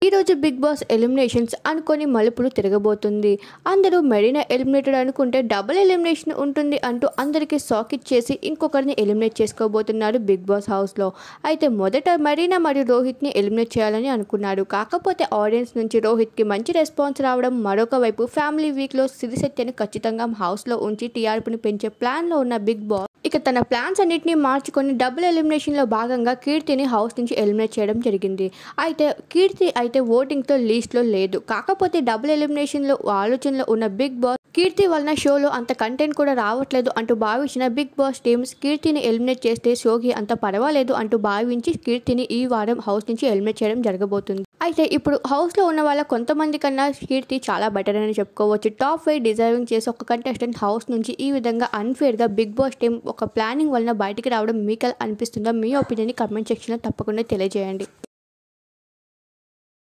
ఈరోజు big boss eliminations అనుకొని మలుపులు తిరగబోతుంది అందరూ మెరీనా ఎలిమినేటెడ్ అనుకుంటే డబుల్ ఎలిమినేషన్ ఉంటుంది అంటూ అందరికీ షాక్ ఇచ్చేసి ఇంకొకరిని ఎలిమినేట్ చేసుకోబోతున్నారు బిగ్ బాస్ హౌస్లో అయితే మొదట మెరీనా మరియు రోహిత్ని ఎలిమినేట్ చేయాలని అనుకున్నారు కాకపోతే ఆడియన్స్ నుంచి రోహిత్కి మంచి రెస్పాన్స్ రావడం మరొక వైపు ఫ్యామిలీ వీక్లో సిరిశెట్టిని ఖచ్చితంగా హౌస్లో ఉంచి టీఆర్పీని పెంచే ప్లాన్లో ఉన్న బిగ్ బాస్ ఇక తన ప్లాన్స్ అన్నింటినీ మార్చుకొని డబుల్ ఎలిమినేషన్లో భాగంగా కీర్తిని హౌస్ నుంచి ఎలిమినేట్ చేయడం జరిగింది అయితే కీర్తి అయితే ఓటింగ్తో లీస్ట్లో లేదు కాకపోతే డబుల్ ఎలిమినేషన్లో ఆలోచనలో ఉన్న బిగ్ బాస్ కీర్తి వలన షోలో అంత కంటెంట్ కూడా రావట్లేదు అంటూ భావించిన బిగ్ బాస్ టీమ్స్ కీర్తిని ఎలిమినేట్ చేస్తే షోకి అంత పర్వాలేదు అంటూ భావించి కీర్తిని ఈ వారం హౌస్ నుంచి ఎలిమినేట్ చేయడం జరగబోతుంది అయితే ఇప్పుడు హౌస్లో ఉన్న వాళ్ళ కొంతమంది కన్నా కీర్తి చాలా బెటర్ అని చెప్పుకోవచ్చు టాప్ ఫైవ్ డిజర్వింగ్ చేసి ఒక కంటెస్టెంట్ హౌస్ నుంచి ఈ విధంగా అన్ఫేర్గా బిగ్ బాస్ టీం ఒక ప్లానింగ్ వలన బయటికి రావడం మీకు ఎలా అనిపిస్తుందో మీ ఒపీనియన్ కమెంట్ సెక్షన్లో తప్పకుండా తెలియజేయండి